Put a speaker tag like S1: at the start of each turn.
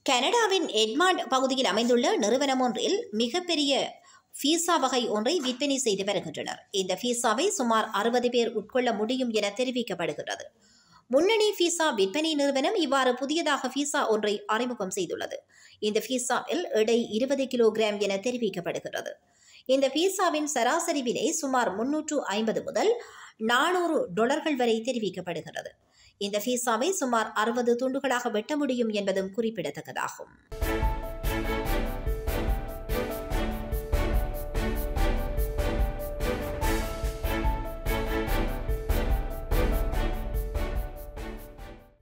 S1: கனடாவின் எட்மாண்ட் பகுதியில் அமைந்துள்ள நிறுவனம் ஒன்றில் மிகப்பெரிய ஃபீசா வகை ஒன்றை விற்பனை செய்து வருகின்றனர் இந்த ஃபீசாவை சுமார் அறுபது பேர் உட்கொள்ள முடியும் என தெரிவிக்கப்படுகிறது முன்னணி ஃபீசா விற்பனை நிறுவனம் இவ்வாறு புதியதாக ஃபீசா ஒன்றை அறிமுகம் செய்துள்ளது இந்த ஃபீசாவில் எடை இருபது கிலோகிராம் என தெரிவிக்கப்படுகிறது இந்த பீஸாவின் சராசரி விலை சுமார் முன்னூற்று ஐம்பது முதல் நானூறு டொலர்கள் வரை தெரிவிக்கப்படுகிறது இந்த பீஸாவை சுமார் அறுபது துண்டுகளாக வெட்ட முடியும் என்பதும் குறிப்பிடத்தக்கதாகும்